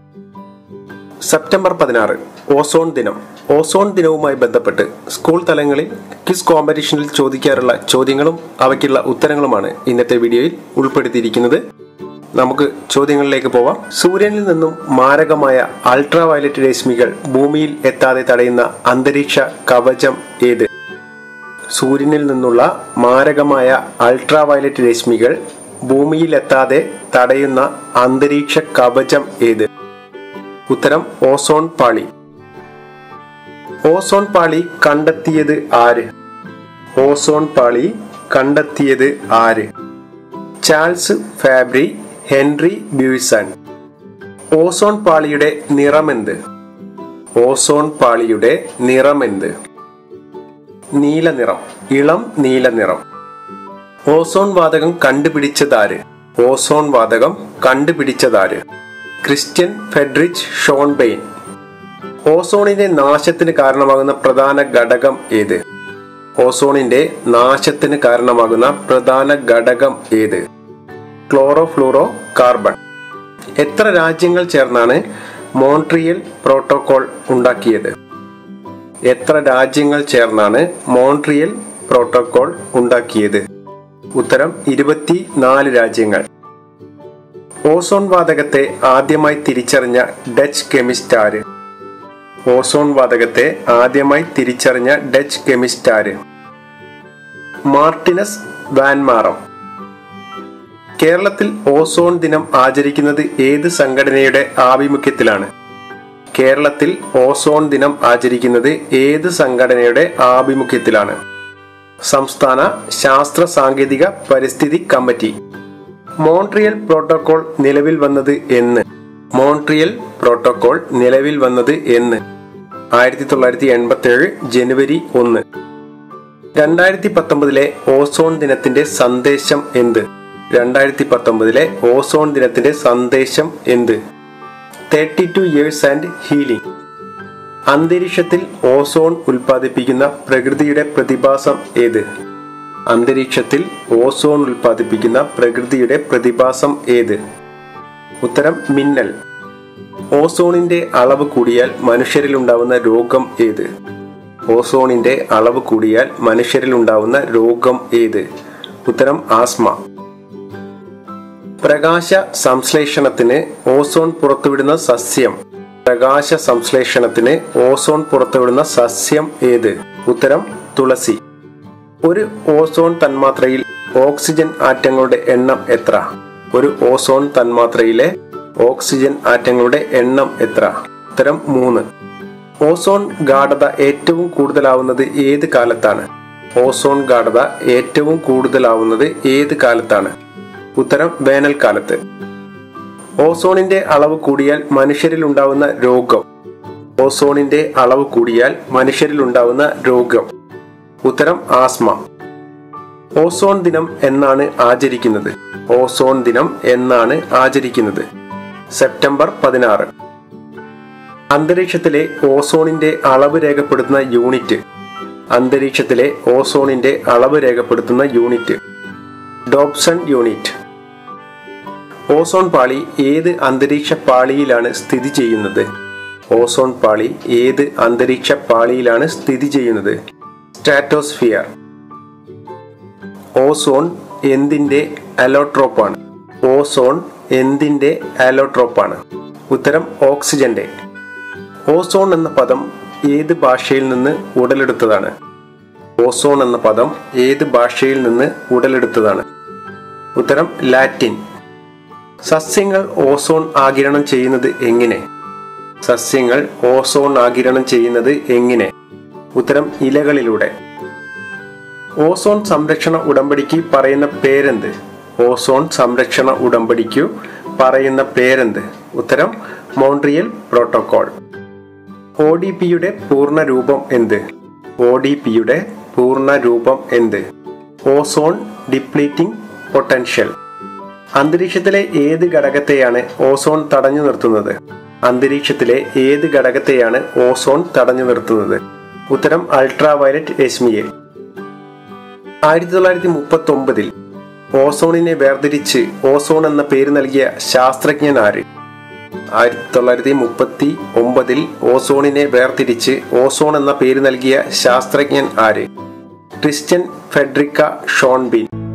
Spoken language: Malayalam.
സെപ്റ്റംബർ പതിനാറ് ഓസോൺ ദിനം ഓസോൺ ദിനവുമായി ബന്ധപ്പെട്ട് സ്കൂൾ തലങ്ങളിൽ ക്വിസ് കോമ്പറ്റീഷനിൽ ചോദിക്കാറുള്ള ചോദ്യങ്ങളും അവയ്ക്കുള്ള ഉത്തരങ്ങളുമാണ് ഇന്നത്തെ വീഡിയോയിൽ ഉൾപ്പെടുത്തിയിരിക്കുന്നത് നമുക്ക് ചോദ്യങ്ങളിലേക്ക് പോവാം സൂര്യനിൽ നിന്നും മാരകമായ അൾട്രാ വയലറ്റ് രശ്മികൾ ഭൂമിയിൽ എത്താതെ തടയുന്ന അന്തരീക്ഷ കവചം ഏത് സൂര്യനിൽ നിന്നുള്ള മാരകമായ അൾട്രാ വയലറ്റ് രശ്മികൾ ഭൂമിയിലെത്താതെ തടയുന്ന അന്തരീക്ഷ കവചം ഏത് ഉത്തരം ഓസോൺ പാളി ഓസോൺ പാളി കണ്ടെത്തിയത് ആര് ഓസോൺ പാളി കണ്ടെത്തിയത് ആര് Charles Fabry Henri Buisson ozone പാളിയുടെ നിറമെന്ത് ഓസോൺ പാളിയുടെ നിറമെന്ത് നീല നിറം ഇളം നീല നിറം ഓസോൺ വാതകം കണ്ടുപിടിച്ചതാര് ഓസോൺ വാതകം കണ്ടുപിടിച്ചതാര് ക്രിസ്ത്യൻ ഫെഡറിച്ച് ഷോൺബെയിൻ ഓസോണിന്റെ നാശത്തിന് കാരണമാകുന്ന പ്രധാന ഘടകം ഏത് ഓസോണിന്റെ നാശത്തിന് കാരണമാകുന്ന പ്രധാന ഘടകം ഏത് ക്ലോറോഫ്ലൂറോ കാർബൺ എത്ര രാജ്യങ്ങൾ ചേർന്നാണ് മോൺട്രിയൽ പ്രോട്ടോകോൾ ഉണ്ടാക്കിയത് എത്ര രാജ്യങ്ങൾ ചേർന്നാണ് മോൺട്രിയൽ പ്രോട്ടോകോൾ ഉണ്ടാക്കിയത് ഉത്തരം ഇരുപത്തി നാല് രാജ്യങ്ങൾ ഓസോൺ വാതകത്തെ ആദ്യമായി തിരിച്ചറിഞ്ഞ ഡച്ച് കെമിസ്റ്റ് ആര് ഓസോൺ വാതകത്തെ ആദ്യമായി തിരിച്ചറിഞ്ഞ ഡച്ച് കെമിസ്റ്റ് ആര് മാർട്ടിനസ് വാൻമാറം കേരളത്തിൽ ഓസോൺ ദിനം ആചരിക്കുന്നത് ഏത് സംഘടനയുടെ ആഭിമുഖ്യത്തിലാണ് കേരളത്തിൽ ഓസോൺ ദിനം ആചരിക്കുന്നത് ഏത് സംഘടനയുടെ ആഭിമുഖ്യത്തിലാണ് സംസ്ഥാന ശാസ്ത്ര സാങ്കേതിക പരിസ്ഥിതി കമ്മിറ്റി മോൺട്രിയൽ പ്രോട്ടോകോൾ നിലവിൽ വന്നത് എന്ന് മോൺട്രിയൽ പ്രോട്ടോകോൾ നിലവിൽ വന്നത് എന്ന് ആയിരത്തി തൊള്ളായിരത്തി എൺപത്തി ഏഴ് ജനുവരി ഒന്ന് രണ്ടായിരത്തി പത്തൊമ്പതിലെ ഓസോൺ ദിനത്തിന്റെ സന്ദേശം എന്ത് രണ്ടായിരത്തി പത്തൊമ്പതിലെ ഓസോൺ ദിനത്തിന്റെ സന്ദേശം എന്ത് thirty two years and healing അന്തരീക്ഷത്തിൽ ഓസോൺ ഉൽപ്പാദിപ്പിക്കുന്ന പ്രകൃതിയുടെ പ്രതിഭാസം ഏത് അന്തരീക്ഷത്തിൽ ഓസോൺ ഉൽപ്പാദിപ്പിക്കുന്ന പ്രകൃതിയുടെ പ്രതിഭാസം ഏത് ഉത്തരം മിന്നൽ ഓസോണിന്റെ അളവ് കൂടിയാൽ മനുഷ്യരിൽ ഉണ്ടാവുന്ന രോഗം ഏത് ഓസോണിന്റെ അളവ് കൂടിയാൽ മനുഷ്യരിൽ ഉണ്ടാവുന്ന രോഗം ഏത് ഉത്തരം ആസ്മ പ്രകാശ സംശ്ലേഷണത്തിന് ഓസോൺ പുറത്തുവിടുന്ന സസ്യം പ്രകാശ സംശ്ലേഷണത്തിന് ഓസോൺ പുറത്തുവിടുന്ന സസ്യം ഏത് ഉത്തരം തുളസി ഒരു ഓസോൺ തന്മാത്രയിൽ ഓക്സിജൻ ആറ്റങ്ങളുടെ എണ്ണം എത്ര ഒരു ഓസോൺ തന്മാത്രയിലെ ഓക്സിജൻ ആറ്റങ്ങളുടെ എണ്ണം എത്ര ഉത്തരം മൂന്ന് ഓസോൺ ഗാഠത ഏറ്റവും കൂടുതലാവുന്നത് ഏത് കാലത്താണ് ഓസോൺ ഗാഠത ഏറ്റവും കൂടുതലാവുന്നത് ഏത് കാലത്താണ് ഉത്തരം വേനൽക്കാലത്ത് ഓസോണിന്റെ അളവ് കൂടിയാൽ മനുഷ്യരിൽ ഉണ്ടാവുന്ന രോഗം ഓസോണിന്റെ അളവ് കൂടിയാൽ മനുഷ്യരിൽ ഉണ്ടാവുന്ന രോഗം ഉത്തരം ആസ്മ ഓസോൺ ദിനം എന്നാണ് ആചരിക്കുന്നത് ഓസോൺ ദിനം എന്നാണ് ആചരിക്കുന്നത് സെപ്റ്റംബർ പതിനാറ് അന്തരീക്ഷത്തിലെ ഓസോണിന്റെ അളവ് രേഖപ്പെടുത്തുന്ന യൂണിറ്റ് അന്തരീക്ഷത്തിലെ ഓസോണിന്റെ അളവ് രേഖപ്പെടുത്തുന്ന യൂണിറ്റ് ഡോപ്സൺ യൂണിറ്റ് ഓസോൺ പാളി ഏത് അന്തരീക്ഷ പാളിയിലാണ് സ്ഥിതി ചെയ്യുന്നത് ഓസോൺ പാളി ഏത് അന്തരീക്ഷ പാളിയിലാണ് സ്ഥിതി ചെയ്യുന്നത് സ്ട്രാറ്റോസ്ഫിയർ ഓസോൺ എന്തിന്റെ അലോട്രോപ്പാണ് ഓസോൺ എന്തിന്റെ അലോട്രോപ്പാണ് ഉത്തരം ഓക്സിജന്റെ ഓസോൺ എന്ന പദം ഏത് ഭാഷയിൽ നിന്ന് ഉടലെടുത്തതാണ് ഓസോൺ എന്ന പദം ഏത് ഭാഷയിൽ നിന്ന് ഉടലെടുത്തതാണ് ഉത്തരം ലാറ്റിൻ സസ്യങ്ങൾ ഓസോൺ ആകിരണം ചെയ്യുന്നത് എങ്ങനെ സസ്യങ്ങൾ ഓസോൺ ആകിരണം ചെയ്യുന്നത് എങ്ങനെ ഉത്തരം ഇലകളിലൂടെ ഓസോൺ സംരക്ഷണ ഉടമ്പടിക്ക് പറയുന്ന പേരെന്ത് ഓസോൺ സംരക്ഷണ ഉടമ്പടിക്കു പറയുന്ന പേരെന്ത് ഉത്തരം മോൺട്രിയൽ പ്രോട്ടോകോൾ ഒ ഡി പിയുടെ പൂർണ്ണ രൂപം എന്ത് ഒ ഡി പിയുടെ പൂർണ്ണ രൂപം എന്ത് ഓസോൺ ഡിപ്ലീറ്റിംഗ് പൊട്ടൻഷ്യൽ അന്തരീക്ഷത്തിലെ ഏത് ഘടകത്തെയാണ് ഓസോൺ തടഞ്ഞു നിർത്തുന്നത് അന്തരീക്ഷത്തിലെ ഏത് ഘടകത്തെയാണ് ഓസോൺ തടഞ്ഞു നിർത്തുന്നത് ഉത്തരം അൾട്രാ വയലറ്റ് രശ്മിയെ ആയിരത്തി തൊള്ളായിരത്തി മുപ്പത്തി ഒമ്പതിൽ ഓസോണിനെ വേർതിരിച്ച് ഓസോൺ എന്ന പേര് നൽകിയ ശാസ്ത്രജ്ഞൻ ആര് ആയിരത്തി തൊള്ളായിരത്തി മുപ്പത്തി ഒമ്പതിൽ ഓസോണിനെ വേർതിരിച്ച് ഓസോൺ എന്ന പേര് നൽകിയ ശാസ്ത്രജ്ഞൻ ആര് ക്രിസ്ത്യൻ ഫെഡറിക്ക ഷോൺബിൻ